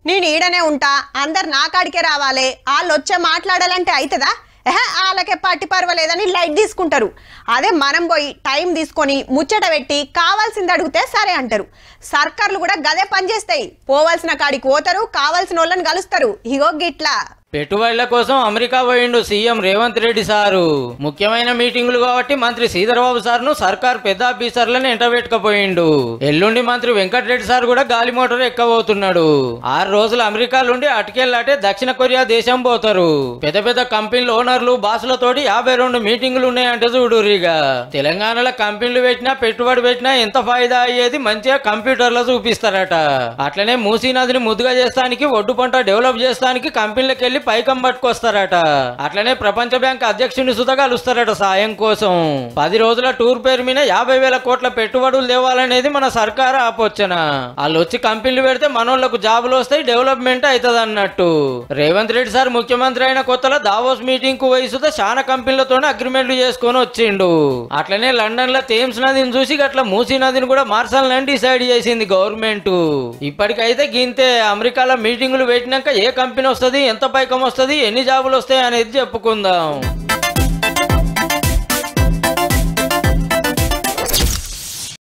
నేను ఈడనే ఉంటా అందరు నా కాడికే రావాలి వాళ్ళు వచ్చే మాట్లాడాలంటే అవుతుందా ఎహ వాళ్ళకే పట్టి పర్వాలేదని లైట్ తీసుకుంటారు అదే మనం పోయి టైం తీసుకొని ముచ్చట పెట్టి కావాల్సింది అడిగితే సరే అంటారు సర్కార్లు కూడా గదే పనిచేస్తాయి పోవాల్సిన కాడికి పోతారు కావాల్సిన వాళ్ళని కలుస్తారు ఇగో గిట్లా పెట్టుబడుల కోసం అమెరికా పోయిండు సీఎం రేవంత్ రెడ్డి సారు ముఖ్యమైన మీటింగులు కాబట్టి మంత్రి శ్రీధరబాబు సార్ను సర్కార్ పెద్ద ఆఫీసర్లను ఎంటబెట్టుకపోయిండు ఎల్లుండి మంత్రి వెంకటరెడ్డి సార్ కూడా గాలి మోటార్ ఎక్కబోతున్నాడు ఆరు రోజులు అమెరికాలుండి అటుకెళ్ళాటే దక్షిణ కొరియా దేశం పోతారు పెద్ద పెద్ద కంపెనీల ఓనర్లు బాసులతోటి యాభై రెండు మీటింగులు ఉన్నాయంటే చూడురిగా తెలంగాణలో కంపెనీలు పెట్టినా పెట్టుబడి పెట్టినా ఎంత ఫాయిదా అయ్యేది మంచిగా కంప్యూటర్లో చూపిస్తారట అట్లనే మూసీ నదిని ముద్దుగా చేస్తానికి ఒడ్డు పంట డెవలప్ చేస్తానికి కంపెనీలకు వెళ్లి పైకం పట్టుకొస్తారట అట్లనే ప్రపంచ బ్యాంక్ అధ్యక్షుని సుత కలుస్తారట సాయం కోసం పది రోజుల టూర్ పేరు మీద యాభై వేల కోట్ల పెట్టుబడులు తేవాలనేది మన సర్కారు ఆపోచన వాళ్ళు వచ్చి కంపెనీలు పెడితే మనోళ్లకు జాబులు వస్తాయి డెవలప్మెంట్ అవుతుంది అన్నట్టు రేవంత్ రెడ్డి సార్ ముఖ్యమంత్రి అయిన కొత్తలో దావోస్ మీటింగ్ కు వయసుతో చాలా కంపెనీలతో అగ్రిమెంట్లు చేసుకొని వచ్చిండు అట్లనే లండన్ లో థేమ్స్ నదిని చూసి గట్ల మూసీ నదిని కూడా మార్చాలని డిసైడ్ చేసింది గవర్నమెంట్ ఇప్పటికైతే గింతే అమెరికాలో మీటింగులు పెట్టినాక ఏ కంపెనీ వస్తుంది ఎంత పైకం వస్తుంది ఎన్ని జాబులు వస్తాయి అనేది చెప్పుకుందాం